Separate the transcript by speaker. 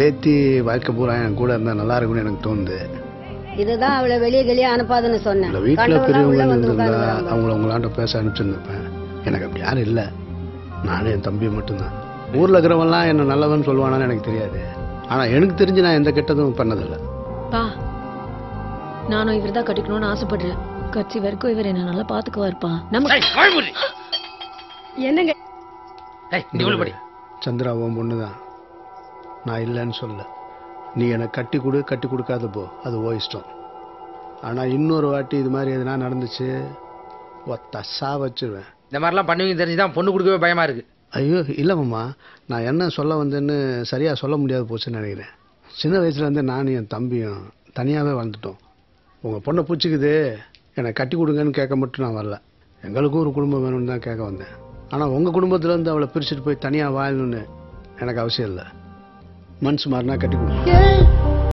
Speaker 1: பேத்தி வாழ்க்கை பூரா என் கூட இருந்தால் நல்லா இருக்கும்னு எனக்கு தோணுது
Speaker 2: இதுதான் அவளை வெளியே வெளியே அனுப்பாதுன்னு சொன்னேன்
Speaker 1: இல்லை வீட்டில்
Speaker 2: கண்டவன்லாம்
Speaker 1: பெரியவங்க
Speaker 2: உள்ள வந்து
Speaker 1: இருந்திருந்தா
Speaker 2: உட்கார்ந்துக்கிறாங்க.
Speaker 1: அவங்கள உங்களாண்ட பேச அனுப்பிச்சிருந்துருப்பேன் எனக்கு அப்படி யாரும் இல்லை நானும் என் தம்பி மட்டும்தான் ஊரில் இருக்கிறவன்லாம் என்ன நல்லவன் சொல்லுவானான்னு எனக்கு தெரியாது ஆனால் எனக்கு தெரிஞ்சு நான் எந்த கெட்டதும் பண்ணதில்லை
Speaker 3: பா நானும் இவர் தான் கட்டிக்கணும்னு ஆசைப்படுறேன் கட்சி வரைக்கும் இவர் என்ன நல்லா பாத்துக்குவாருப்பா நம்ம என்னங்க
Speaker 1: சந்திரா உன் பொண்ணு தான் நான் இல்லைன்னு சொல்ல நீ எனக்கு கட்டி கொடு கட்டி கொடுக்காத போ அது ஓ இஷ்டம் ஆனால் இன்னொரு வாட்டி இது மாதிரி எதுனா நடந்துச்சு ஒத்த சா வச்சிருவேன்
Speaker 4: இந்த மாதிரிலாம் பண்ணுவீங்க தெரிஞ்சுதான் பொண்ணு கொடுக்கவே பயமா இருக்கு
Speaker 1: ஐயோ இல்லை மாமா நான் என்ன சொல்ல வந்தேன்னு சரியாக சொல்ல முடியாது போச்சுன்னு நினைக்கிறேன் சின்ன வயசுலேருந்து நானும் என் தம்பியும் தனியாகவே வாழ்ந்துட்டோம் உங்கள் பொண்ணை பிடிச்சிக்குது என்னை கட்டி கொடுங்கன்னு கேட்க மட்டும் நான் வரல எங்களுக்கும் ஒரு குடும்பம் வேணும்னு தான் கேட்க வந்தேன் ஆனால் உங்கள் குடும்பத்துலேருந்து அவளை பிரிச்சுட்டு போய் தனியாக வாழணும்னு எனக்கு அவசியம் இல்லை மனசு மாறினா கட்டி கொடுங்க
Speaker 2: ஏய்,